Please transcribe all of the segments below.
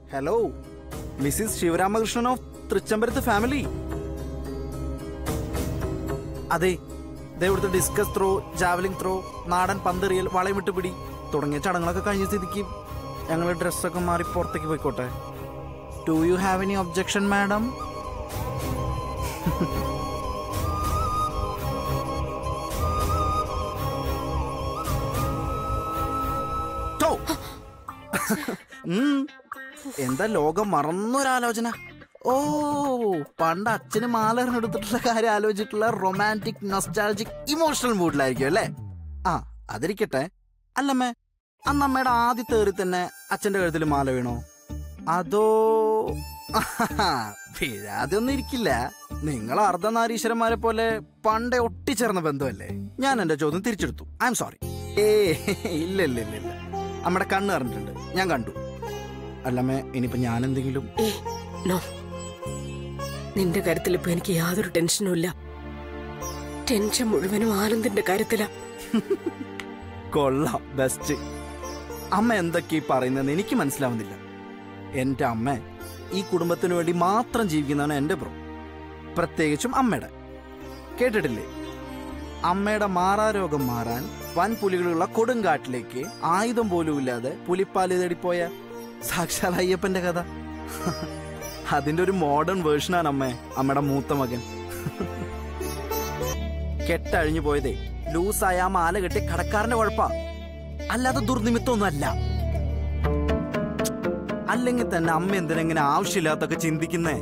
Hello Mrs Sivaramakrishnan of തൃച്ചംബരത്ത് family അതെ ദേ ഇവിടുത്തെ ഡിസ്കസ് ത്രോ ജാവലിംഗ് ത്രോ നാടൻ പന്തെറിയൽ വളയമിട്ട് പിടി തുടങ്ങിയ ചടങ്ങുകളൊക്കെ കഴിഞ്ഞ സ്ഥിതിക്ക് ഞങ്ങൾ ഡ്രസ്സൊക്കെ മാറി പുറത്തേക്ക് പോയിക്കോട്ടെ do you have any objection madam ടോ. ഉം. എന്താ ലോകം മറന്നൊരാലോചന ഓ പണ്ട് അച്ഛന് മാലറിനെടുത്തിട്ടുള്ള കാര്യം ആലോചിച്ചിട്ടുള്ള റൊമാൻറ്റിക് നൊസ്റ്റാൾജിക് ഇമോഷണൽ മൂഡിലായിരിക്കും അല്ലേ ആ അതിരിക്കട്ടെ അല്ലമ്മേ അന്ന് അമ്മയുടെ ആദ്യത്തെ ഏറി തന്നെ അച്ഛന്റെ കഴുത്തിൽ മാല വീണോ അതോ വീഴാതെ ഒന്നും ഇരിക്കില്ല നിങ്ങൾ അർദ്ധനാരീശ്വരന്മാരെ പോലെ പണ്ടേ ഒട്ടിച്ചേർന്ന ബന്ധമല്ലേ ഞാൻ എന്റെ ചോദ്യം തിരിച്ചെടുത്തു ഐ എം സോറി ഏ ഇല്ല ഇല്ല ഇല്ല ഇല്ല അമ്മയുടെ കണ്ണ് അറിഞ്ഞിട്ടുണ്ട് ഞാൻ കണ്ടു അല്ലമ്മേ ഇനിയിപ്പോ ഞാൻ എന്തെങ്കിലും ഏ നോ നിന്റെ കാര്യത്തിൽ ഇപ്പൊ എനിക്ക് യാതൊരു ടെൻഷനും ഇല്ല ടെൻഷൻ മുഴുവനും ആനന്ദിന്റെ കാര്യത്തിലാ കൊള്ളാം ബെസ്റ്റ് അമ്മ എന്തൊക്കെ ഈ പറയുന്നതെന്ന് എനിക്ക് മനസ്സിലാവുന്നില്ല എന്റെ അമ്മ ഈ കുടുംബത്തിന് വേണ്ടി മാത്രം ജീവിക്കുന്നതാണ് എന്റെ ബ്രോ പ്രത്യേകിച്ചും അമ്മയുടെ കേട്ടിട്ടില്ലേ അമ്മയുടെ മാറാരോഗം മാറാൻ വൻ പുലികളുള്ള കൊടുങ്കാട്ടിലേക്ക് ആയുധം പോലും ഇല്ലാതെ പുലിപ്പാല് തേടിപ്പോയ സാക്ഷാൽ അയ്യപ്പന്റെ കഥ അതിന്റെ ഒരു മോഡേൺ വേർഷനാണ് അമ്മേ അമ്മയുടെ മൂത്ത മകൻ കെട്ടഴിഞ്ഞു പോയതേ ലൂസായ ആ മാല കെട്ടി കടക്കാരന്റെ കുഴപ്പാ അല്ലാതെ ദുർനിമിത്തമൊന്നും അല്ല അല്ലെങ്കിൽ തന്നെ അമ്മ എന്തിനെങ്ങനെ ആവശ്യമില്ലാത്തൊക്കെ ചിന്തിക്കുന്നേ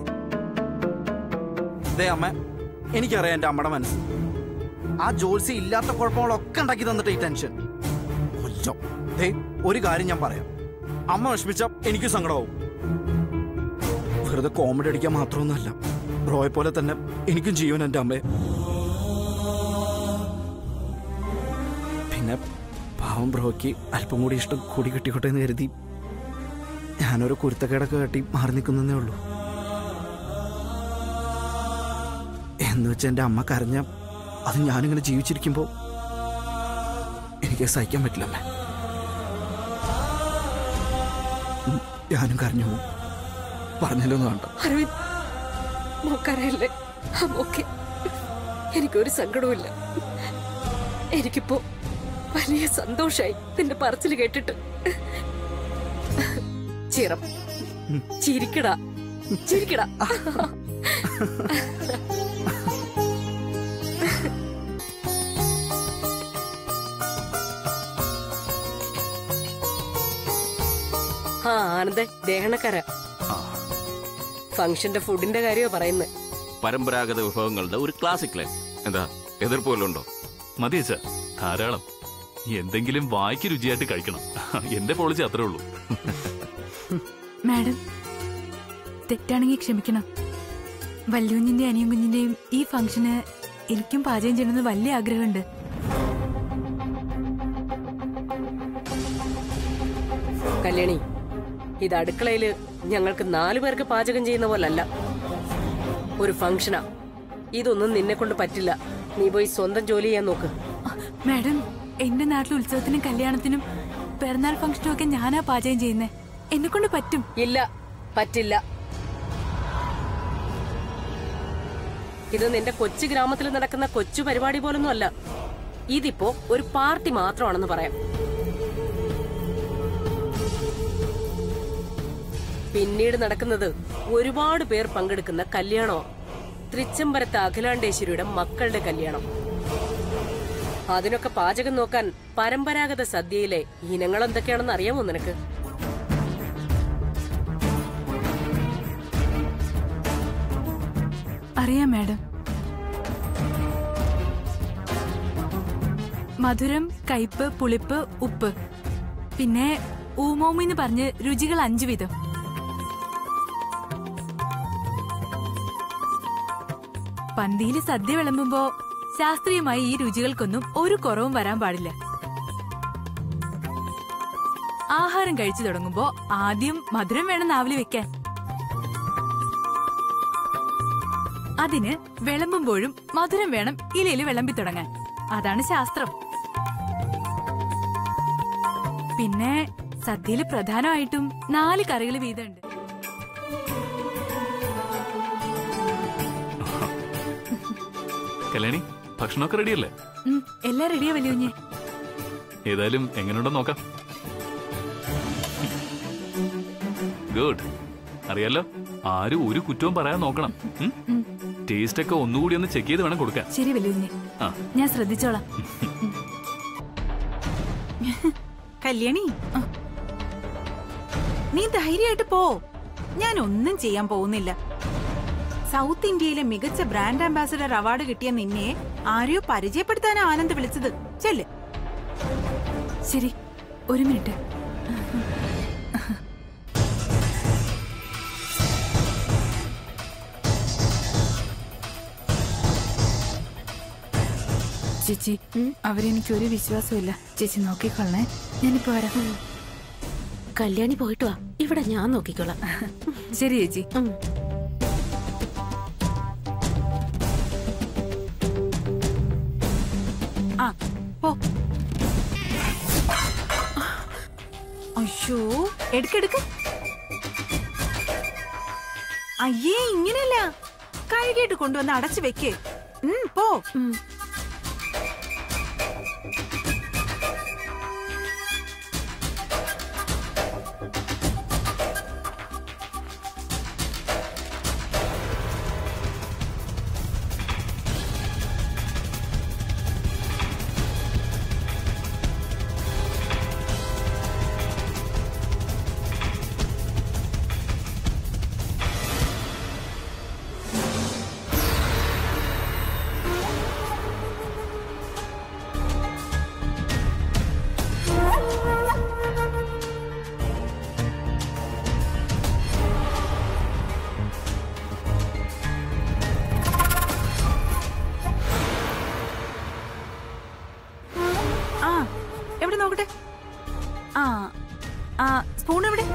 ദേ അമ്മ എനിക്കറിയാം എന്റെ അമ്മയുടെ മനസ്സ് ആ ജോൽസി ഇല്ലാത്ത കുഴപ്പങ്ങളൊക്കെ ഉണ്ടാക്കി തന്നിട്ട് ഈ ടെൻഷൻ കൊല്ലം ദേ ഒരു കാര്യം ഞാൻ പറയാം അമ്മ വിഷമിച്ച എനിക്ക് സങ്കടമാവും വെറുതെ കോമഡി അടിക്കാൻ മാത്രമൊന്നുമല്ല ബ്രോയെ പോലെ തന്നെ എനിക്കും ജീവൻ എന്റെ അമ്മയെ പിന്നെ പാവം ബ്രോയ്ക്ക് അല്പം കൂടി ഇഷ്ടം കൂടി കെട്ടിക്കോട്ടെ എന്ന് കരുതി ഞാനൊരു കുരുത്തക്കേടൊക്കെ കെട്ടി മാറി നിൽക്കുന്നേ ഉള്ളൂ എന്ന് വെച്ച് എൻ്റെ അമ്മ കരഞ്ഞ അത് ഞാനിങ്ങനെ ജീവിച്ചിരിക്കുമ്പോൾ എനിക്ക് സഹിക്കാൻ പറ്റില്ല അമ്മേ ഉം, ഞാനും കരഞ്ഞു പോകും പറഞ്ഞാലൊന്നും വേണ്ട അരവിന്ദ് മോക്കറിയില്ലേ ഓക്കെ എനിക്കൊരു സങ്കടവുമില്ല എനിക്കിപ്പോ വലിയ സന്തോഷായി നിന്റെ പറച്ചിൽ കേട്ടിട്ട് ചിറം ചിരിക്കടാ ചിരിക്കടാ ആ ആനന്ദേ ദേഹണക്കാര ഫംഗ്ഷന്റെ ഫുഡിന്റെ കാര്യമാ പറയുന്നത് പരമ്പരാഗത വിഭവങ്ങളുടെ ഒരു ക്ലാസിക് ലൈൻ എന്താ എതിർപ്പ് വല്ലതും ഉണ്ടോ മതി അച്ഛാ ധാരാളം എന്തെങ്കിലും വായിക്ക് രുചിയായിട്ട് കഴിക്കണം എന്റെ പോളിസി അത്രേ ഉള്ളൂ മാഡം തെറ്റാണെങ്കിൽ ക്ഷമിക്കണം വല്യുഞ്ഞിന്റെ അനിയും കുഞ്ഞിന്റെയും ഈ ഫംഗ്ഷന് എനിക്കും പാചകം ചെയ്യണമെന്ന് വലിയ ആഗ്രഹമുണ്ട് കല്യാണി ഇത് അടുക്കളയില് ഞങ്ങൾക്ക് നാലു പേർക്ക് പാചകം ചെയ്യുന്ന പോലല്ല ഒരു ഫംഗ്ഷനാ ഇതൊന്നും നിന്നെ കൊണ്ട് പറ്റില്ല നീ പോയി സ്വന്തം ജോലി ചെയ്യാൻ നോക്ക് മാഡം എന്റെ നാട്ടിൽ ഉത്സവത്തിനും കല്യാണത്തിനും പിറന്നാൾ ഫംഗ്ഷനും ഒക്കെ ഞാനാ പാചകം ചെയ്യുന്നേ എന്നെ കൊണ്ട് പറ്റും ഇല്ല പറ്റില്ല ഇത് നിന്റെ കൊച്ചു ഗ്രാമത്തിൽ നടക്കുന്ന കൊച്ചു പരിപാടി പോലൊന്നും അല്ല ഇതിപ്പോ ഒരു പാർട്ടി മാത്രമാണെന്ന് പറയാം പിന്നീട് നടക്കുന്നത് ഒരുപാട് പേർ പങ്കെടുക്കുന്ന കല്യാണമാണ് തൃച്ചംബരത്ത് അഖിലാണ്ടേശ്വരിയുടെ മക്കളുടെ കല്യാണം അതിനൊക്കെ പാചകം നോക്കാൻ പരമ്പരാഗത സദ്യയിലെ ഇനങ്ങൾ എന്തൊക്കെയാണെന്ന് അറിയാമോ നിനക്ക് അറിയാം മാഡം മധുരം കയ്പ് പുളിപ്പ് ഉപ്പ് പിന്നെ ഊമോമിന്ന് പറഞ്ഞ് രുചികൾ അഞ്ചു വിധം പന്തിയിൽ സദ്യ വിളമ്പുമ്പോ ശാസ്ത്രീയമായി ഈ രുചികൾക്കൊന്നും ഒരു കുറവും വരാൻ പാടില്ല ആഹാരം കഴിച്ചു തുടങ്ങുമ്പോ ആദ്യം മധുരം വേണം നാവില് വെക്കാൻ അതിന് വിളമ്പുമ്പോഴും മധുരം വേണം ഇലയിൽ വിളമ്പി തുടങ്ങാൻ അതാണ് ശാസ്ത്രം പിന്നെ സദ്യയിൽ പ്രധാനമായിട്ടും നാല് കറികൾ വീതമുണ്ട് കല്യാണി ഭക്ഷണമൊക്കെ റെഡിയല്ലേ ഉം, എല്ലാം റെഡിയാ വലിയ ഏതായാലും എങ്ങനെയുണ്ടെന്ന് നോക്കാം ഗുഡ് അറിയാലോ ആരും ഒരു കുറ്റവും പറയാൻ നോക്കണം ടേസ്റ്റ് ഒക്കെ ഒന്നുകൂടി ഒന്ന് ചെക്ക് ചെയ്ത് വേണം കൊടുക്കാൻ ശരി വലിയ ആ ഞാൻ ശ്രദ്ധിച്ചോളാം കല്യാണി നീ ധൈര്യമായിട്ട് പോ ഞാൻ ഒന്നും ചെയ്യാൻ പോകുന്നില്ല സൗത്ത് ഇന്ത്യയിലെ മികച്ച ബ്രാൻഡ് അംബാസഡർ അവാർഡ് കിട്ടിയ നിന്നെ ആരെയോ പരിചയപ്പെടുത്താനാ ആനന്ദ് വിളിച്ചത് ചെല്ല് ശരി ഒരു മിനിറ്റ് ചേച്ചി അവരെനിക്ക് ഒരു വിശ്വാസമില്ല ചേച്ചി നോക്കിക്കൊള്ളേ ഞാനിപ്പോ വരാം കല്യാണി പോയിട്ട് വാ ഇവിടെ ഞാൻ നോക്കിക്കോളാം ശരി ചേച്ചി ഉം. ആ പോ അയ്യോ എടുക്കെടുക്ക് അയ്യേ ഇങ്ങനെയല്ല കഴുകിയിട്ട് കൊണ്ടുവന്ന് അടച്ചു വെക്ക് ഉം, പോ ആ എവിടെ നോക്കട്ടെ ആ ആ സ്പൂൺ എവിടെ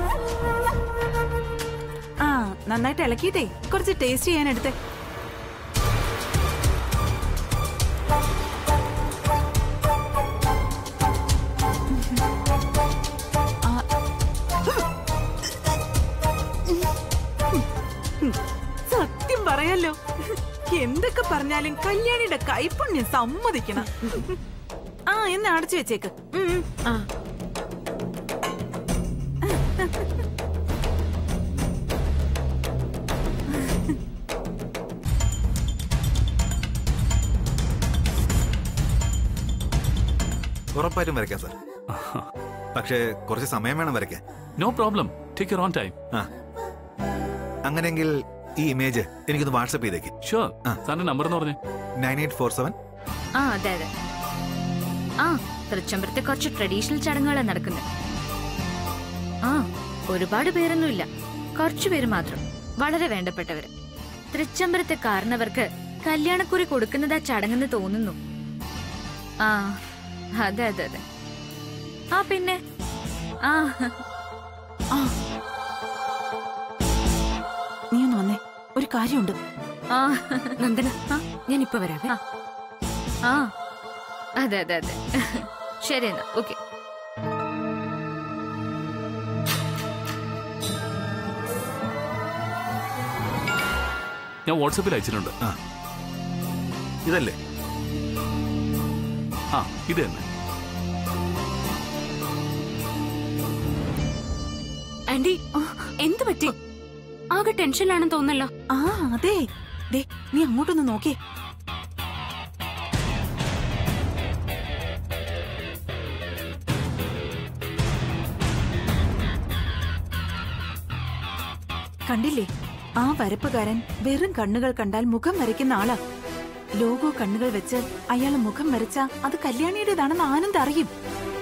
ആ നന്നായിട്ട് ഇളക്കിയിട്ടേ കുറച്ച് ടേസ്റ്റ് ചെയ്യാൻ എടുത്തേ ആ. സത്യം പറയാലോ എന്തൊക്കെ പറഞ്ഞാലും കല്യാണിയുടെ കൈപ്പുണ്യം സമ്മതിക്കണം ആ എന്നാ അടച്ചു വെച്ചേക്ക് ഉം, ഉം. ആ ഉറപ്പായിട്ടും വരയ്ക്കാം സാർ പക്ഷേ കുറച്ച് സമയം വേണം വരയ്ക്കാൻ no problem take your own time ആ അങ്ങനെയെങ്കിൽ ഈ ഇമേജ് എനിക്കൊന്ന് വാട്സപ്പ് ചെയ്തേക്ക് ഷുവർ ആ. സാറിന്റെ നമ്പർ എന്ന് പറഞ്ഞേ നയൻ എയ്റ്റ് ഫോർ സെവൻ ആ അതെ അതെ ആ തൃച്ചംബരത്തെ കുറച്ച് ട്രഡീഷണൽ ചടങ്ങുകളാണ് നടക്കുന്നത് ആ ഒരുപാട് പേരൊന്നുമില്ല കുറച്ചു പേര് മാത്രം വളരെ വേണ്ടപ്പെട്ടവര് തൃച്ചംബരത്തെ കാരണവർക്ക് കല്യാണക്കുറി കൊടുക്കുന്നതാ ചടങ്ങെന്ന് തോന്നുന്നു ആ അതെ അതെ അതെ ആ പിന്നെ ആ നീ ഒന്ന് വന്നേ ഒരു കാര്യമുണ്ട് ആ നന്ദന ഞാൻ ഇപ്പൊ വരാവേ ആ. ആ അതെ അതെ അതെ ശരി എന്നാ ഓക്കെ ഞാൻ വാട്സപ്പിൽ അയച്ചിട്ടുണ്ട് ആ ഇതല്ലേ ആ ഇത് തന്നെ ആന്റി എന്ത് പറ്റി ആകെ ടെൻഷനിലാണെന്ന് തോന്നല്ലോ ആ അതെ ദേ നീ അങ്ങോട്ടൊന്ന് നോക്കിയേ കണ്ടില്ലേ ആ വരപ്പുകാരൻ വെറും കണ്ണുകൾ കണ്ടാൽ മുഖം വരയ്ക്കുന്ന ആളാ ലോഗോ കണ്ണുകൾ വെച്ച് അയാൾ മുഖം വരച്ച അത് കല്യാണിയുടേതാണെന്ന് ആനന്ദ് അറിയും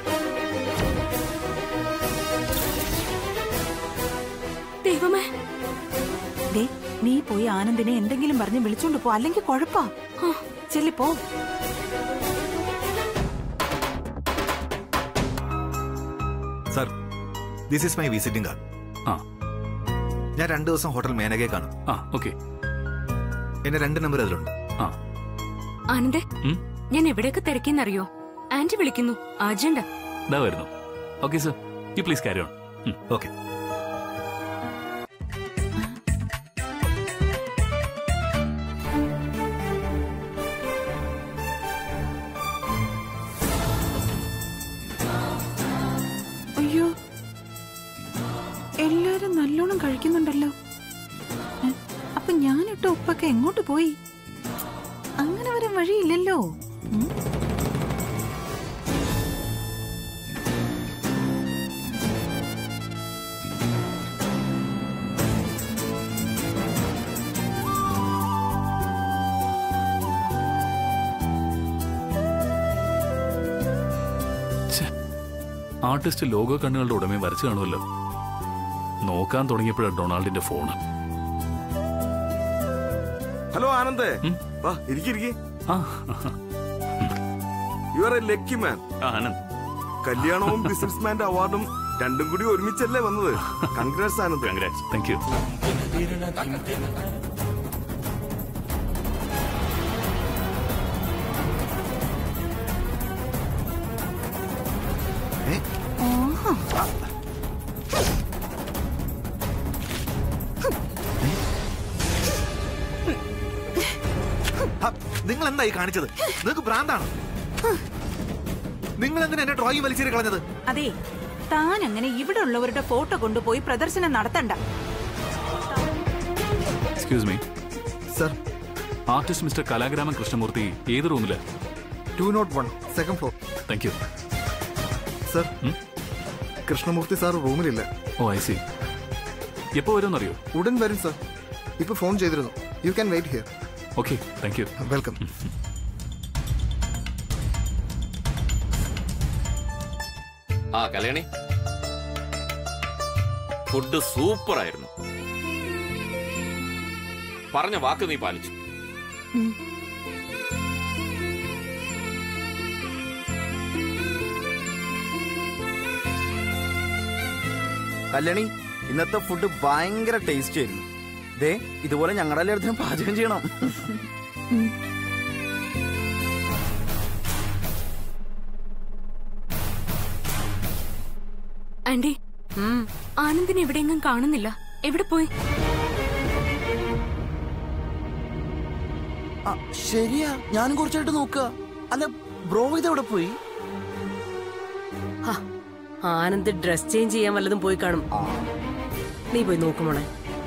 ദൈവമേ ദേ നീ പോയി ആനന്ദിനെ എന്തെങ്കിലും പറഞ്ഞ് വിളിച്ചോണ്ട് പോ അല്ലെങ്കിൽ കുഴപ്പാ ചെല്ലി പോ sir this is my visiting card ആ ഞാൻ രണ്ടു ദിവസം ഹോട്ടൽ മേനകയെ കാണും ആ ഓക്കെ എന്റെ രണ്ട് നമ്പർ അതിലുണ്ട് ആ ആനന്ദേ ഉം? ഞാൻ എവിടെയൊക്കെ തിരക്കിന്നറിയോ ആന്റി വിളിക്കുന്നു അർജന്റാ ഇതാ വരുന്നു okay sir you please carry on okay പിള്ളേര് നല്ലോണം കഴിക്കുന്നുണ്ടല്ലോ ഏ, അപ്പൊ ഞാനിട്ട ഉപ്പൊക്കെ എങ്ങോട്ട് പോയി അങ്ങനെ വരാൻ വഴിയില്ലല്ലോ ഉം. ആർട്ടിസ്റ്റ് ലോഗോ കണ്ണുകളുടെ ഉടമയും വരച്ചു കാണുമല്ലോ നോക്കാൻ തുടങ്ങിയപ്പോഴാണ് ഡൊണാൾഡിന്റെ ഫോണ് ഹലോ ആനന്ദേ ഉം? വാ ഇരിക്കിരിക്കെ ആ you are a lucky man Anand കല്യാണവും ബിസിനസ്മാന്റെ അവാർഡും രണ്ടും കൂടി ഒരുമിച്ചല്ലേ വന്നത് congrats Anand congrats thank you ആഹാ. നിങ്ങൾ എന്തായി കാണിച്ചത് നിങ്ങൾക്ക് ഭ്രാന്താണ് നിങ്ങൾ എന്തിനാ എന്റെ ഡ്രോയിങ് വലിച്ചേരി കളഞ്ഞത് അതെ താൻ അങ്ങനെ ഇവിടെ ഉള്ളവരുടെ ഫോട്ടോ കൊണ്ടുപോയി പ്രദർശനം നടത്തണ്ട excuse me sir artist mister Kalagraman Krishnamurthy ഏത് റൂമില് two not one second floor thank you sir ഉം? കൃഷ്ണമൂർത്തി സാർ റൂമിലില്ല ഓ ഐ സി എപ്പോ വരുമെന്നറിയോ ഉടൻ വരും സർ ഇപ്പൊ ഫോൺ ചെയ്തിരുന്നു you can wait here okay thank you welcome ആ കല്യാണി ഫുഡ് സൂപ്പർ ആയിരുന്നു പറഞ്ഞ വാക്ക് നീ പാലിച്ചു കല്യാണി ഇന്നത്തെ ഫുഡ് ഭയങ്കര ടേസ്റ്റ് ആയിരുന്നു ദേ ഇതുപോലെ ഞങ്ങളുടെ എല്ലായിടത്തും പാചകം ചെയ്യണം ആന്റി ആനന്ദിനെ എവിടെയെങ്കിലും കാണുന്നില്ല എവിടെ പോയി ആ, ശരിയാ ഞാനും കുറച്ചായിട്ട് നോക്കുക അല്ല ബ്രോ ഇതെവിടെ പോയി ഹാ, ആനന്ദ് ഡ്രസ് ചേഞ്ച് ചെയ്യാൻ വല്ലതും പോയി കാണും നീ പോയി നോക്കുമോളെ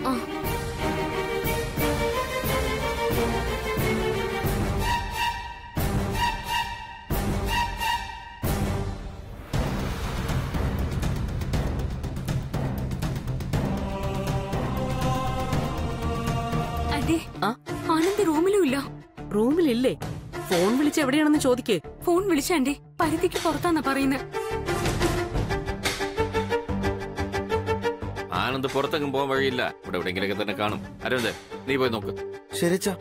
ആന്റി ആ? ആനന്ദ് റൂമിലും ഇല്ല റൂമിലില്ലേ ഫോൺ വിളിച്ച് എവിടെയാണെന്ന് ചോദിക്ക് ഫോൺ വിളിച്ച ആന്റി പരിധിക്ക് പുറത്താന്നാ പറയുന്നത് ആനന്ദ് പുറത്തെങ്ങും പോകാൻ വഴിയില്ല ഇവിടെ എവിടെയെങ്കിലൊക്കെ തന്നെ കാണും അരവിന്ദ് നീ പോയി നോക്ക് ശരിച്ചാ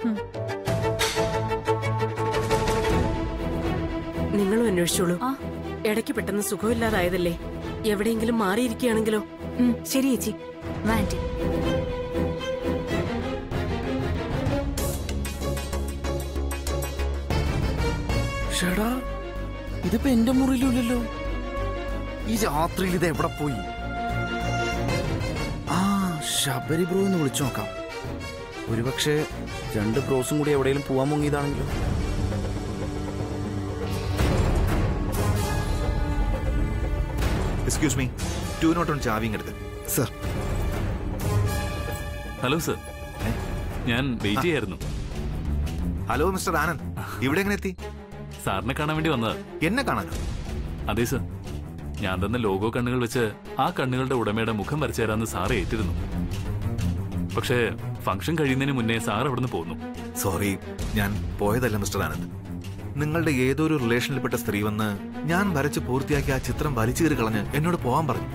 നിങ്ങളും അന്വേഷിച്ചോളൂ ആ. ഇടയ്ക്ക് പെട്ടെന്ന് സുഖമില്ലാതായതല്ലേ എവിടെയെങ്കിലും മാറിയിരിക്കുകയാണെങ്കിലോ ഉം, ശരി ചേച്ചി ആന്റി ഷടാ ഇതിപ്പോ എന്റെ മുറിയിലില്ലല്ലോ ഈ രാത്രിയിൽ ഇത് എവിടെ പോയി ആ ശബരി ബ്രോ എന്ന് വിളിച്ചു നോക്കാം ഒരുപക്ഷെ രണ്ട് ബ്രോസും കൂടി എവിടെയെങ്കിലും പോവാൻ മുങ്ങിയതാണെങ്കിലോ excuse me two not one ചാവിങ് എടുത്ത് സർ ഹലോ സർ ഞാൻ വെയിറ്റ് ചെയ്യായിരുന്നു ഹലോ മിസ്റ്റർ ആനന്ദ് ഇവിടെ എങ്ങനെ എത്തി സാറിനെ കാണാൻ വേണ്ടി വന്നതാ എന്നെ കാണാനോ അതെ സർ ഞാൻ തന്ന ലോഗോ കണ്ണുകൾ വെച്ച് ആ കണ്ണുകളുടെ ഉടമയുടെ മുഖം വരച്ചു തരാമെന്ന് സാറ് ഏറ്റിരുന്നു പക്ഷേ ഫംഗ്ഷൻ കഴിയുന്നതിന് മുന്നേ സാർ അവിടുന്ന് പോന്നു സോറി ഞാൻ പോയതല്ല മിസ്റ്റർ ആനന്ദ് നിങ്ങളുടെ ഏതോ ഒരു റിലേഷനിൽപ്പെട്ട സ്ത്രീ വന്ന് ഞാൻ വരച്ച് പൂർത്തിയാക്കിയ ആ ചിത്രം വലിച്ചു കയറി കളഞ്ഞ് എന്നോട് പോവാൻ പറഞ്ഞു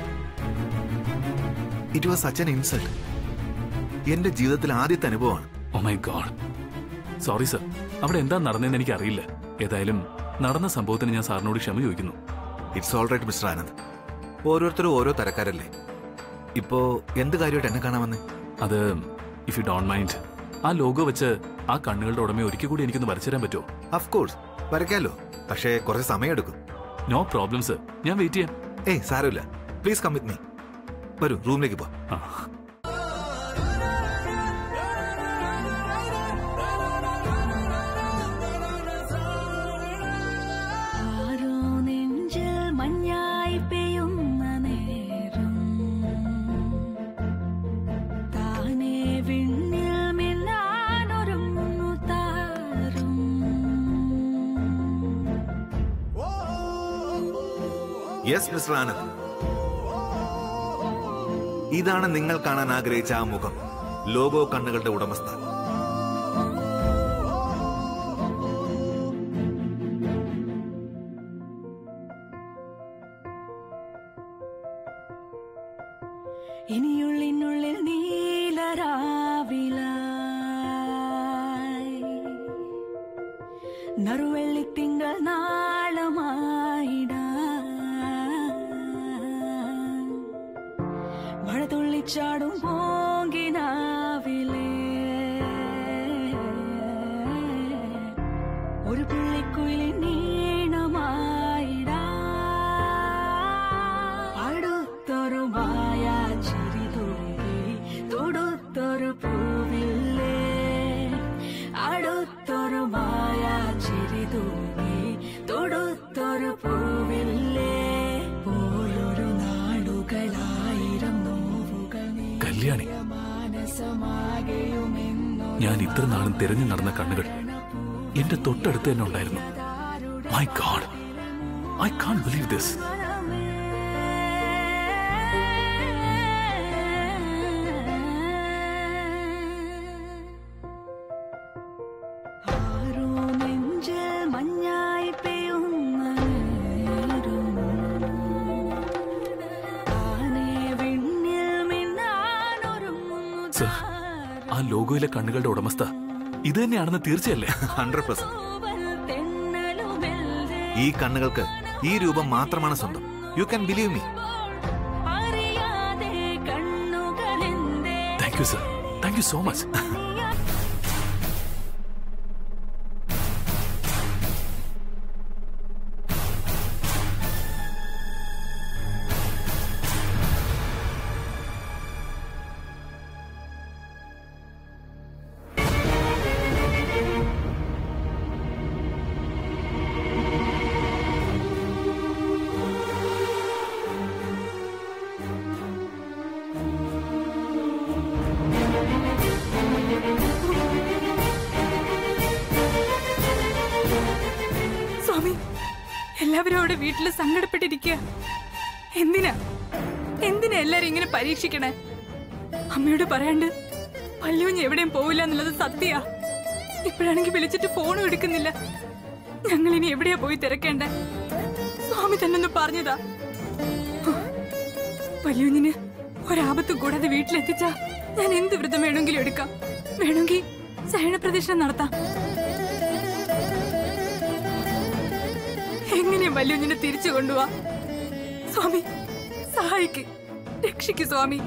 it was such an insult എന്റെ ജീവിതത്തിലെ ആദ്യത്തെ അനുഭവമാണ് oh my God sorry sir അവിടെ എന്താ നടന്നതെന്ന് എനിക്ക് അറിയില്ല ഏതായാലും നടന്ന സംഭവത്തിന് ഞാൻ സാറിനോട് ക്ഷമ ചോദിക്കുന്നു it's all right mister Anand ഓരോരുത്തരും ഓരോ തരക്കാരല്ലേ ഇപ്പോ എന്ത് കാര്യമായിട്ട് എന്നെ കാണാൻ വന്നേ അത് ഇഫ് യു ഡോണ്ട് മൈൻഡ് ആ ലോഗോ വെച്ച് ആ കണ്ണുകളുടെ ഉടമയെ ഒരിക്കൽ കൂടി എനിക്കൊന്ന് വരച്ചു തരാൻ പറ്റുമോ അഫ് കോഴ്സ് വരയ്ക്കാലോ പക്ഷേ കുറച്ച് സമയമെടുക്കും നോ പ്രോബ്ലം സർ ഞാൻ വെയിറ്റ് ചെയ്യാം ഏയ് സാരമില്ല പ്ലീസ് കം വിത്ത് മീ വരൂ റൂമിലേക്ക് പോ ആ ആരോ നെഞ്ചിൽ മഞ്ഞായി പെയ്യുന്ന നേരം യെസ് മിസ്റ്റർ ആനന്ദ് ഇതാണ് നിങ്ങൾ കാണാൻ ആഗ്രഹിച്ച ആ മുഖം ലോഗോ കണ്ണുകളുടെ ഉടമസ്ഥ ഇനിയുള്ളിനുള്ളിൽ നീലരാവിലായി നറുവെള്ളിത്തിങ്കൾ നാളമായിട മഴ തുള്ളിച്ചാടും പോങ്കിനാവിലേ ഒരു പുള്ളിക്കുയിലിൻ നീണമായിടാ അടുത്തൊരു മായ ചിരി തൂകി തൊടുത്തൊരു പൂവില്ലേ അടുത്തൊരു മായ ചിരി തൂകി തൊടുത്തൊരു പൂവില്ലേ പോയൊരു നാടുകളായിരം നോവുകൾ കല്യാണി മാനസമാകെയുമെന്നോ ഞാൻ ഇത്ര നാളും തിരഞ്ഞു നടന്ന കണ്ണുകൾ എന്റെ തൊട്ടടുത്ത് തന്നെ ഉണ്ടായിരുന്നു my God I can't believe this ആരോ നെഞ്ചിൽ മഞ്ഞായി പെയ്യുന്ന നേരം. ആനെ വിണ്ണിൽ മിന്നാനൊരുങ്ങുന്നു സർ ആ ലോഗോയിലെ കണ്ണുകളുടെ ഉടമസ്ഥ ഇത് തന്നെയാണെന്ന് തീർച്ചയല്ലേ ഹൺഡ്രഡ് പെർസെന്റ് തെന്നലുമെല്ലെ ഈ കണ്ണുകൾക്ക് ഈ രൂപം മാത്രമാണ് സ്വന്തം യു ക്യാൻ ബിലീവ് മീ അറിയാതെ കണ്ണുകളെന്തേ thank you sir thank you so much Swami എല്ലാവരും അവിടെ വീട്ടിൽ സങ്കടപ്പെട്ടിരിക്കുക എന്തിനാ എന്തിനാ എല്ലാരും ഇങ്ങനെ പരീക്ഷിക്കണേ അമ്മയോട് പറയാണ്ട് പള്ളിയൂഞ്ഞ് എവിടെയും പോവില്ല എന്നുള്ളത് സത്യാ ഇപ്പോഴാണെങ്കിൽ വിളിച്ചിട്ട് ഫോണും എടുക്കുന്നില്ല ഞങ്ങൾ ഇനി എവിടെയാ പോയി തിരക്കേണ്ടേ സ്വാമി തന്നെ ഒന്ന് പറഞ്ഞതാ പള്ളിയൂഞ്ഞിന് ഒരാപത്ത് കൂടാതെ വീട്ടിലെത്തിച്ചാ ഞാൻ എന്ത് വ്രതം വേണമെങ്കിലും എടുക്കാം വേണമെങ്കിൽ ശയനപ്രദക്ഷിണം നടത്താം എങ്ങനെയാ വല്യുഞ്ഞിനെ തിരിച്ചു കൊണ്ടുപോവാ സ്വാമി സഹായിക്ക് രക്ഷിക്ക് സ്വാമി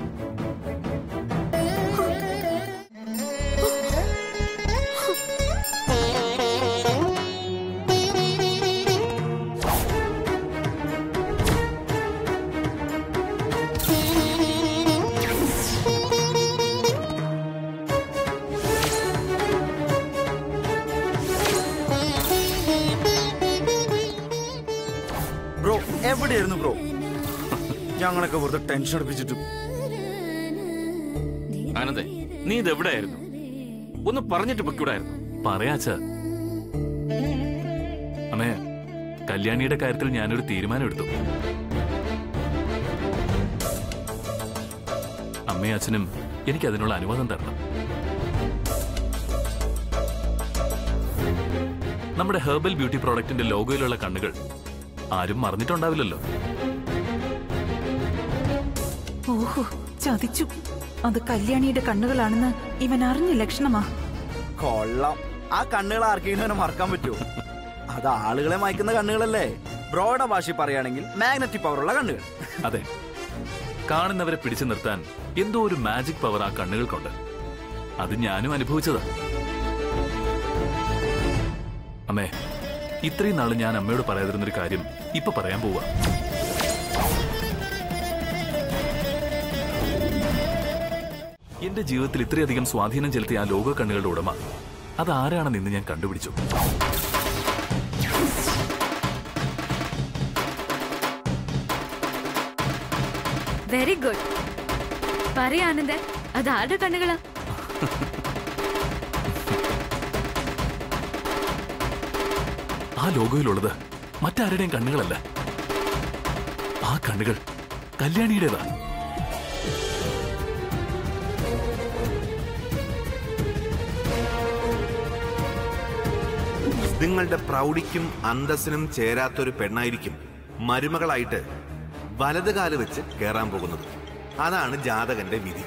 ബ്രോ എവിടെയായിരുന്നു ബ്രോ ഞങ്ങളൊക്കെ വെറുതെ ടെൻഷൻ അടുപ്പിച്ചിട്ട് ആനന്ദേ നീ ഇത് എവിടെയായിരുന്നു ഒന്ന് പറഞ്ഞിട്ട് പൊക്കൂടായിരുന്നു പറയാച്ച അമ്മേ കല്യാണിയുടെ കാര്യത്തിൽ ഞാനൊരു തീരുമാനം എടുത്തു അമ്മയും അച്ഛനും എനിക്ക് അതിനുള്ള അനുവാദം തരണം നമ്മുടെ ഹെർബൽ ബ്യൂട്ടി പ്രോഡക്റ്റിന്റെ ലോഗോയിലുള്ള കണ്ണുകൾ ആരും മറന്നിട്ടുണ്ടാവില്ലല്ലോ ഓഹോ ചതിച്ചു അത് കല്യാണിയുടെ കണ്ണുകളാണെന്ന് ഇവൻ അറിഞ്ഞ ലക്ഷണമാ കൊള്ളാം ആ കണ്ണുകൾ ആർക്കെങ്കിലും അവനെ മറക്കാൻ പറ്റുമോ അത് ആളുകളെ മയക്കുന്ന കണ്ണുകളല്ലേ ബ്രോയുടെ ഭാഷയിൽ പറയുകയാണെങ്കിൽ മാഗ്നറ്റിക് പവറുള്ള കണ്ണുകൾ അതെ കാണുന്നവരെ പിടിച്ചു നിർത്താൻ എന്തോ ഒരു മാജിക് പവർ ആ കണ്ണുകൾക്കുണ്ട് അത് ഞാനും അനുഭവിച്ചതാ അമ്മേ ഇത്രയും നാള് ഞാൻ അമ്മയോട് പറയാതിരുന്നൊരു കാര്യം ഇപ്പൊ പറയാൻ പോവാ എന്റെ ജീവിതത്തിൽ ഇത്രയധികം സ്വാധീനം ചെലുത്തിയ ആ ലോക കണ്ണുകളുടെ ഉടമ അതാരാണെന്ന് ഇന്ന് ഞാൻ കണ്ടുപിടിച്ചു വെരി ഗുഡ് പറയാനന്ദ അത് ആരുടെ കണ്ണുകളാ ആ ലോഗോയിലുള്ളത് മറ്റാരുടെയും കണ്ണുകളല്ല ആ കണ്ണുകൾ കല്യാണിയുടേതാ നിങ്ങളുടെ പ്രൗഢിക്കും അന്തസ്സിനും ചേരാത്തൊരു പെണ്ണായിരിക്കും മരുമകളായിട്ട് വലത് കാല് വെച്ച് കയറാൻ പോകുന്നത് അതാണ് ജാതകന്റെ വിധി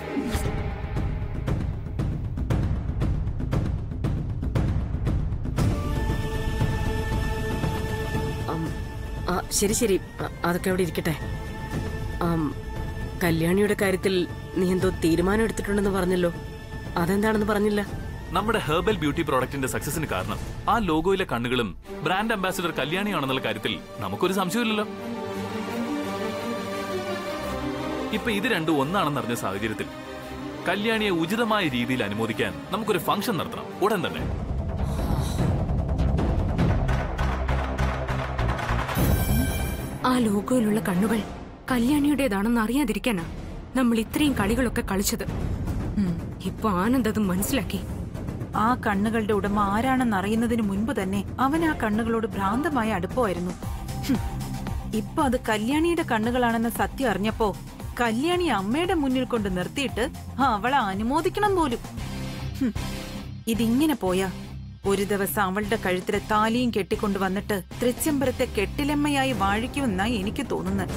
അം, ആ, ശരി ശരി ആ, അതൊക്കെ അവിടെ ഇരിക്കട്ടെ ആം, കല്യാണിയുടെ കാര്യത്തിൽ നീ എന്തോ തീരുമാനം എടുത്തിട്ടുണ്ടെന്ന് പറഞ്ഞല്ലോ അതെന്താണെന്ന് പറഞ്ഞില്ല നമ്മുടെ ഹെർബൽ ബ്യൂട്ടി പ്രോഡക്റ്റിന്റെ സക്സസിന് കാരണം ആ ലോഗോയിലെ കണ്ണുകളും ബ്രാൻഡ് അംബാസിഡർ കല്യാണിയാണെന്നുള്ള കാര്യത്തിൽ നമുക്കൊരു സംശയമില്ലല്ലോ ഇപ്പൊ ഇത് രണ്ടും ഒന്നാണെന്നറിഞ്ഞ സാഹചര്യത്തിൽ കല്യാണിയെ ഉചിതമായ രീതിയിൽ അനുമോദിക്കാൻ നമുക്കൊരു ഫംഗ്ഷൻ നടത്തണം ഉടൻ തന്നെ ആ ലോഗോയിലുള്ള കണ്ണുകൾ കല്യാണിയുടേതാണെന്ന് അറിയാതിരിക്കാനാ നമ്മൾ ഇത്രയും കളികളൊക്കെ കളിച്ചത് ഉം, ഇപ്പൊ ആനന്ദ് അത് മനസ്സിലാക്കി ആ കണ്ണുകളുടെ ഉടമ ആരാണെന്ന് അറിയുന്നതിന് മുൻപ് തന്നെ അവൻ ആ കണ്ണുകളോട് ഭ്രാന്തമായ അടുപ്പമായിരുന്നു ഹും. ഇപ്പൊ അത് കല്യാണിയുടെ കണ്ണുകളാണെന്ന സത്യം അറിഞ്ഞപ്പോ കല്യാണി അമ്മയുടെ മുന്നിൽ കൊണ്ട് നിർത്തിയിട്ട് അവളെ അനുമോദിക്കണം പോലും ഹും. ഇതിങ്ങനെ പോയാ ഒരു ദിവസം അവളുടെ കഴുത്തിലെ താലിയും കെട്ടിക്കൊണ്ടു വന്നിട്ട് തൃച്ചംബരത്തെ കെട്ടിലമ്മയായി വാഴിക്കുമെന്നാ എനിക്ക് തോന്നുന്നത്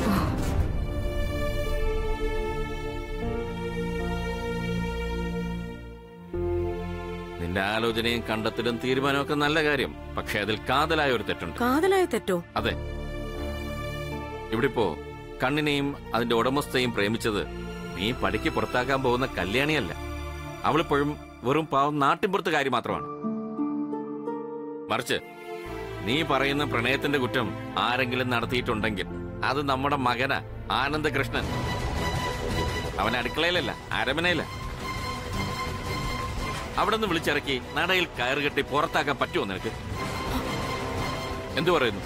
നിന്റെ ആലോചനയും കണ്ടെത്തലും തീരുമാനമൊക്കെ നല്ല കാര്യം പക്ഷെ അതിൽ കാതലായ ഒരു തെറ്റുണ്ട് കാതലായ തെറ്റോ അതെ ഇവിടിപ്പോ കണ്ണിനെയും അതിന്റെ ഉടമസ്ഥയും പ്രേമിച്ചത് നീ പടിക്ക് പുറത്താക്കാൻ പോകുന്ന കല്യാണിയല്ല അവളിപ്പോഴും വെറും പാവം നാട്ടിൻപുറത്ത് കാര്യം മാത്രമാണ് മറിച്ച് നീ പറയുന്ന പ്രണയത്തിന്റെ കുറ്റം ആരെങ്കിലും നടത്തിയിട്ടുണ്ടെങ്കിൽ അത് നമ്മുടെ മകന ആനന്ദകൃഷ്ണൻ അവൻ അടുക്കളയിലല്ല അരമനയില അവിടെ നിന്ന് വിളിച്ചിറക്കി നടയിൽ കയറുകെട്ടി പുറത്താക്കാൻ പറ്റുമോ നിനക്ക് എന്തു പറയുന്നു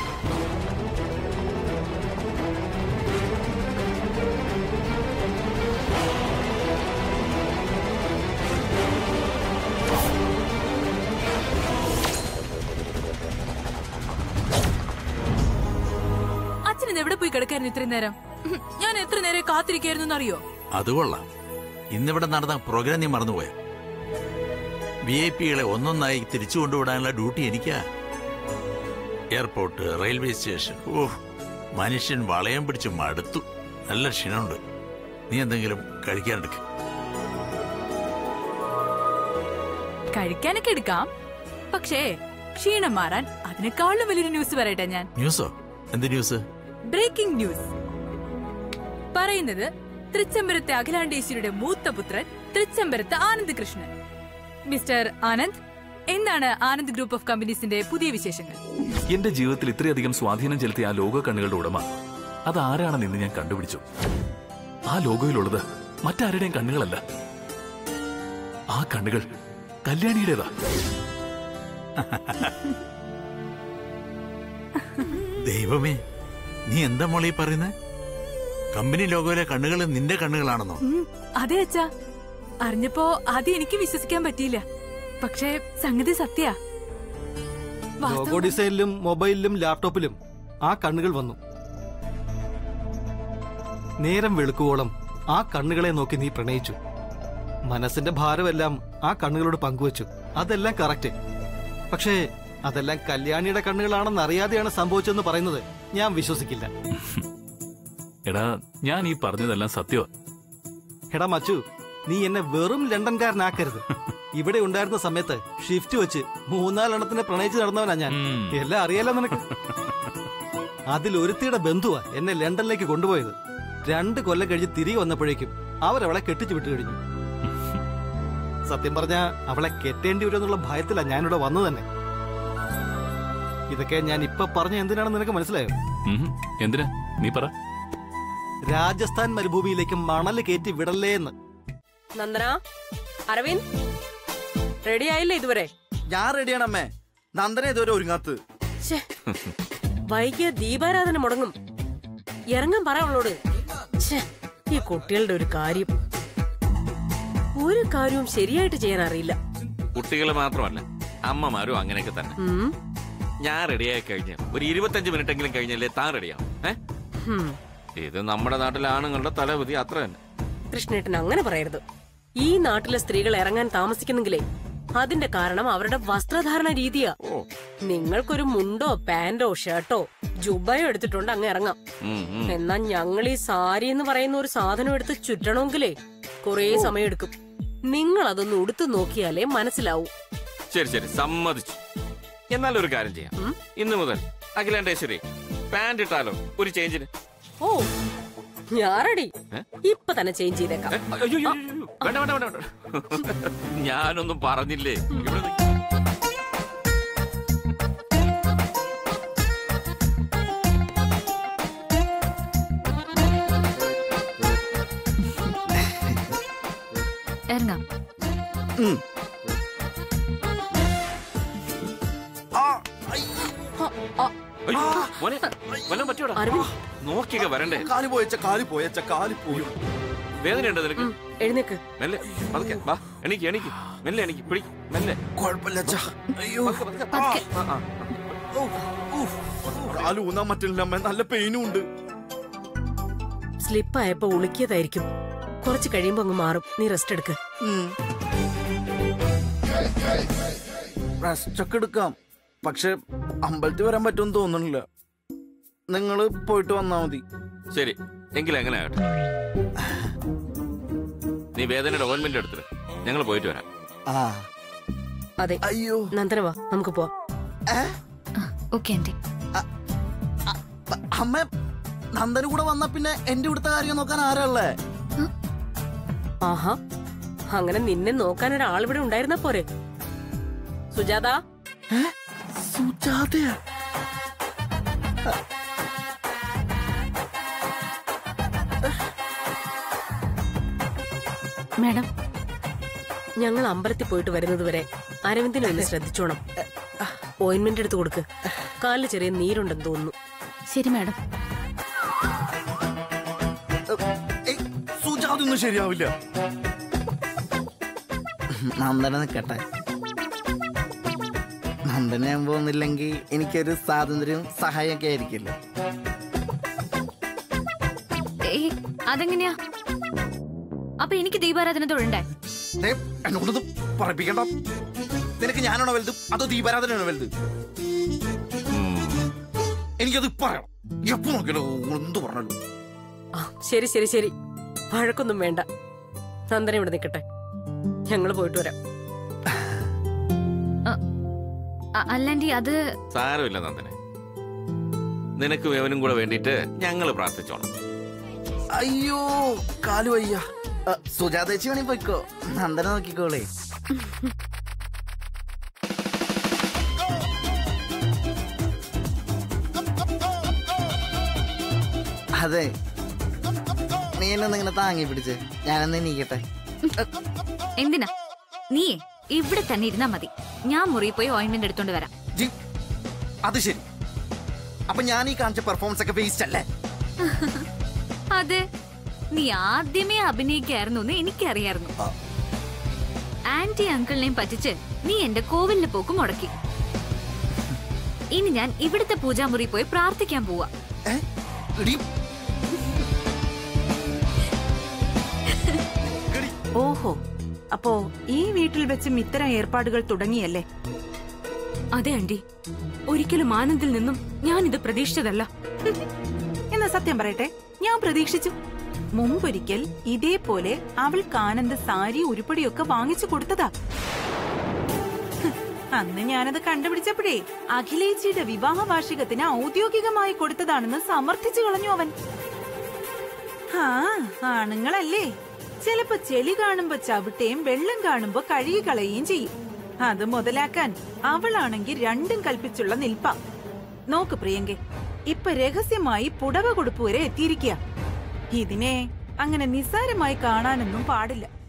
അച്ഛൻ എവിടെ പോയി കിടക്കായിരുന്നു ഇത്രയും നേരം ഉം, ഞാൻ എത്ര നേരം കാത്തിരിക്കായിരുന്നു അറിയോ അത് കൊള്ളാം ഇന്നിവിടെ നടന്ന പ്രോഗ്രാം നീ മറന്നുപോയ വി ഐ പികളെ ഒന്നൊന്നായി തിരിച്ചു കൊണ്ടുവിടാനുള്ള ഡ്യൂട്ടി എനിക്കാ എയർപോർട്ട് റെയിൽവേ സ്റ്റേഷൻ ഓ മനുഷ്യൻ വളയം പിടിച്ച് മടുത്തു നല്ല ക്ഷീണമുണ്ട് നീ എന്തെങ്കിലും കഴിക്കാനെടുക്ക കഴിക്കാനൊക്കെ എടുക്കാം പക്ഷേ ക്ഷീണം മാറാൻ അതിനേക്കാളും വലിയൊരു ന്യൂസ് പറയട്ടെ ഞാൻ ന്യൂസോ എന്ത് ന്യൂസ് ബ്രേക്കിംഗ് ന്യൂസ് പറയുന്നത് തൃച്ചംബരത്തെ അഖിലാണ്ടേശ്വരിയുടെ മൂത്ത പുത്രൻ തൃച്ചംബരത്ത് ആനന്ദ് കൃഷ്ണൻ മിസ്റ്റർ ആനന്ദ് എന്താണ് ആനന്ദ് ഗ്രൂപ്പ് ഓഫ് കമ്പനീസിന്റെ പുതിയ വിശേഷങ്ങൾ എന്റെ ജീവിതത്തിൽ ഇത്രയധികം സ്വാധീനം ചെലുത്തിയ ആ ലോഗോ കണ്ണുകളുടെ ഉടമ അതാരാണെന്ന് ഇന്ന് ഞാൻ കണ്ടുപിടിച്ചു ആ ലോഗോയിലുള്ളത് മറ്റാരുടെയും കണ്ണുകളല്ല ആ കണ്ണുകൾ കല്യാണിയുടേതാ ദൈവമേ നീ എന്താ മോളീ പറയുന്നത് കമ്പനി ലോഗോയിലെ കണ്ണുകൾ നിന്റെ കണ്ണുകളാണെന്നോ ഉം, അതെ അച്ഛാ അറിഞ്ഞപ്പോ ആദ്യം എനിക്ക് വിശ്വസിക്കാൻ പറ്റിയില്ല പക്ഷേ സംഗതി സത്യ ലോഗോ ഡിസൈനിലും മൊബൈലിലും ലാപ്ടോപ്പിലും ആ കണ്ണുകൾ വന്നു നേരം വെളുക്കുവോളം ആ കണ്ണുകളെ നോക്കി നീ പ്രണയിച്ചു മനസ്സിന്റെ ഭാരമെല്ലാം ആ കണ്ണുകളോട് പങ്കുവച്ചു അതെല്ലാം കറക്റ്റ് പക്ഷേ അതെല്ലാം കല്യാണിയുടെ കണ്ണുകളാണെന്ന് അറിയാതെയാണ് സംഭവിച്ചതെന്ന് പറയുന്നത് ഞാൻ വിശ്വസിക്കില്ല എടാ ഞാൻ ഈ പറഞ്ഞതെല്ലാം സത്യമാ എടാ മച്ചു നീ എന്നെ വെറും ലണ്ടൻകാരനാക്കരുത് ഇവിടെ ഉണ്ടായിരുന്ന സമയത്ത് ഷിഫ്റ്റ് വെച്ച് മൂന്നാലെണ്ണത്തിനെ പ്രണയിച്ച് നടന്നവനാ ഞാൻ എല്ലാം അറിയാലോ നിനക്ക് അതിൽ ഒരുത്തിയുടെ ബന്ധുവാ എന്നെ ലണ്ടനിലേക്ക് കൊണ്ടുപോയത് രണ്ട് കൊല്ലം കഴിഞ്ഞ് തിരികെ വന്നപ്പോഴേക്കും അവരവളെ കെട്ടിച്ചു വിട്ടു കഴിഞ്ഞു സത്യം പറഞ്ഞ അവളെ കെട്ടേണ്ടി വരുമെന്നുള്ള ഭയത്തിലാ ഞാനിവിടെ വന്നു തന്നെ ഇതൊക്കെ ഞാൻ ഇപ്പൊ പറഞ്ഞ എന്തിനാണെന്ന് നിനക്ക് മനസ്സിലായോ ഉം, എന്തിനാ നീ പറ രാജസ്ഥാൻ മരുഭൂമിയിലേക്ക് മണല് കയറ്റി വിടല്ലേ എന്ന് നന്ദന അരവിന്ദ് റെഡി ആയില്ലേ ഇതുവരെ ഞാൻ റെഡിയാണ് അമ്മേ നന്ദന ഇതുവരെ ഒരുങ്ങാത്ത് ശ്ശേ, വൈകിയ ദീപാരാധന മുടങ്ങും ഇറങ്ങാൻ പറ അവളോട് ശ്ശേ, ഈ കുട്ടികളുടെ ഒരു കാര്യം ഒരു കാര്യവും ശരിയായിട്ട് ചെയ്യാൻ അറിയില്ല കുട്ടികൾ മാത്രമല്ല അമ്മമാരും അങ്ങനെയൊക്കെ തന്നെ ഉം, ഞാൻ റെഡിയായി കഴിഞ്ഞ് ഒരു ഇരുപത്തഞ്ച് മിനിറ്റ് എങ്കിലും കഴിഞ്ഞല്ലേ താൻ റെഡിയാവും ഏ ഹും, ഇത് നമ്മുടെ നാട്ടിലെ ആണുങ്ങളുടെ തലവിധി അത്ര തന്നെ കൃഷ്ണേട്ടൻ അങ്ങനെ പറയരുത് ഈ നാട്ടിലെ സ്ത്രീകൾ ഇറങ്ങാൻ താമസിക്കുന്നെങ്കിലേ അതിന്റെ കാരണം അവരുടെ വസ്ത്രധാരണ രീതിയാ നിങ്ങൾക്കൊരു മുണ്ടോ പാന്റോ ഷർട്ടോ ജുബയോ എടുത്തിട്ടുണ്ട് അങ്ങ് ഇറങ്ങാം ഉം, ഉം. എന്നാ ഞങ്ങൾ ഈ സാരി എന്ന് പറയുന്ന ഒരു സാധനം എടുത്ത് ചുറ്റണമെങ്കിലേ കുറേ സമയമെടുക്കും നിങ്ങൾ അതൊന്ന് ഉടുത്തു നോക്കിയാലേ മനസ്സിലാവൂ ശരി ശരി സമ്മതിച്ചു എന്നാൽ ഒരു കാര്യം ചെയ്യാം ഇന്നു മുതൽ അഖിലേണ്ടേശ്വരി പാന്റ് ഇട്ടാലോ ഒരു ചേഞ്ചിന് ഓ ഞാറടി ഇപ്പൊ തന്നെ ചേഞ്ച് ചെയ്തേക്കാം അയ്യോ, അയ്യോ, അയ്യോ, വേണ്ട വേണ്ട വേണ്ട വേണ്ട. ഞാനൊന്നും പറഞ്ഞില്ലേ ഇവിടെ നിക്ക്. ഇറങ്ങാം അയ്യോ, മോനെ വല്ലതും പറ്റിയോടാ നോക്കിയൊക്കെ വരണ്ടേ കാലി പോയച്ച കാലി പോയച്ച കാലി പോയി വേദനയുണ്ടോ നിനക്ക് എഴുന്നേക്ക് മെല്ലെ പതുക്കെ വാ എണീക്ക് എണീക്ക് മെല്ലെ എണീക്ക് പിടി മെല്ലെ കുഴപ്പമില്ല അച്ഛാ. അയ്യോ ആ, ആ. കാല് ഊന്നാൻ പറ്റില്ല അമ്മ നല്ല പെയിനും ഉണ്ട് സ്ലിപ്പായപ്പോ ഉളുക്കിയതായിരിക്കും കുറച്ച് കഴിയുമ്പോ അങ്ങ് മാറും നീ റെസ്റ്റ് എടുക്ക് റെസ്റ്റ് ഒക്കെ എടുക്കാം പക്ഷെ അമ്പലത്തിൽ വരാൻ പറ്റുമെന്ന് തോന്നുന്നില്ല നിങ്ങൾ പോയിട്ട് വന്നാ മതി ശരി എങ്കിൽ എങ്ങനെ ആകട്ടെ നീ വേദനയുടെ ഓയിൻമെന്റ് എടുത്തിട്ട് ഞങ്ങൾ പോയിട്ട് വരാം ആ അതെ അയ്യോ നന്ദന വാ നമുക്ക് പോവാം ഓക്കെ ആന്റി അമ്മ നന്ദന് കൂടെ വന്നാ പിന്നെ എന്റെ ഇവിടുത്തെ കാര്യം നോക്കാൻ ആരല്ലേ ആഹാ അങ്ങനെ നിന്നെ നോക്കാൻ ഒരാൾ ഇവിടെ ഉണ്ടായിരുന്ന പോരെ സുജാത സുജാതയാ മാഡം ഞങ്ങൾ അമ്പലത്തിൽ പോയിട്ട് വരുന്നത് വരെ അരവിന്ദിനെ ഒന്ന് ശ്രദ്ധിച്ചോണം ഓയിൻമെന്റ് എടുത്ത് കൊടുക്ക് കാലിൽ ചെറിയ നീരുണ്ടെന്ന് തോന്നുന്നു ശരി മാഡം സുജാത ഒന്നും ശരിയാവില്ല നന്ദന നിക്കട്ടെ നന്ദന ഞാൻ പോകുന്നില്ലെങ്കിൽ എനിക്കൊരു സ്വാതന്ത്ര്യവും സഹായമൊക്കെ ആയിരിക്കില്ലേ ഏയ് അതെങ്ങനെയാ അപ്പൊ എനിക്ക് ദീപാരാധന തൊഴണ്ടേ ദേ, എന്നോടത് പറയിപ്പിക്കണ്ട നിനക്ക് ഞാനാണോ വലുത് അതോ ദീപാരാധനയാണോ വലുത് എനിക്കത് പറയണം എപ്പോ നോക്കിയാലോ എന്ത് പറഞ്ഞാലും ആ, ശരി ശരി ശരി വഴക്കൊന്നും വേണ്ട നന്ദന ഇവിടെ നിൽക്കട്ടെ ഞങ്ങൾ പോയിട്ട് വരാം അ- അല്ലാണ്ടി അത് സാരമില്ല നന്ദനെ നിനക്കും ഇവനും കൂടെ വേണ്ടിയിട്ട് ഞങ്ങൾ പ്രാർത്ഥിച്ചോണം അയ്യോ കാലു വയ്യ ആ, സുജാത ചേച്ചി വേണേ പോയിക്കോ നന്ദന നോക്കിക്കോളേ അതെ നീ എന്നെ ഒന്ന് ഇങ്ങനെ താങ്ങി പിടിച്ച് ഞാനെന്ന് നീക്കട്ടെ എന്തിനാ നീയേ ഇവിടെ തന്നെ ഇരുന്നാ മതി ഞാൻ മുറിയിൽ പോയി ഓയിൻമെന്റ് എടുത്തോണ്ട് വരാം ജി, അത് ശരി അപ്പൊ ഞാൻ ഈ കാണിച്ച പെർഫോമൻസ് ഒക്കെ വേസ്റ്റ് അല്ലേ അതെ നീ ആദ്യമേ അഭിനയിക്കായിരുന്നു എന്ന് എനിക്കറിയായിരുന്നു ആന്റി അങ്കിളിനെയും പറ്റിച്ച് നീ എന്റെ കോവിലിന് പോക്ക് മുടക്കി ഇനി ഞാൻ ഇവിടുത്തെ പൂജാമുറി പോയി പ്രാർത്ഥിക്കാൻ പോവാ ഓഹോ അപ്പോ ഈ വീട്ടിൽ വെച്ചും ഇത്തരം ഏർപ്പാടുകൾ തുടങ്ങിയല്ലേ അതെ ആന്റി ഒരിക്കലും ആനന്ദിൽ നിന്നും ഞാൻ ഇത് പ്രതീക്ഷിച്ചതല്ല എന്നാ സത്യം പറയട്ടെ ഞാൻ പ്രതീക്ഷിച്ചു മുമ്പൊരിക്കൽ ഇതേപോലെ അവൾക്ക് ആനന്ദ് സാരി ഉരുപ്പടിയൊക്കെ വാങ്ങിച്ചു കൊടുത്തതാ ഹ്, അന്ന് ഞാനത് കണ്ടുപിടിച്ചപ്പോഴേ അഖിലേച്ചിയുടെ വിവാഹ വാർഷികത്തിന് ഔദ്യോഗികമായി കൊടുത്തതാണെന്ന് സമർത്ഥിച്ചു കളഞ്ഞു അവൻ ആ ആണുങ്ങളല്ലേ ചിലപ്പോ ചെളി കാണുമ്പോ ചവിട്ടുകയും വെള്ളം കാണുമ്പോ കഴുകി കളയുകയും ചെയ്യും അത് മുതലാക്കാൻ അവളാണെങ്കിൽ രണ്ടും കൽപ്പിച്ചുള്ള നിൽപ്പ നോക്ക് പ്രിയങ്കെ ഇപ്പൊ രഹസ്യമായി പുടവ കൊടുപ്പ് വരെ എത്തിയിരിക്കുക ഇതിനെ അങ്ങനെ നിസ്സാരമായി കാണാനൊന്നും പാടില്ല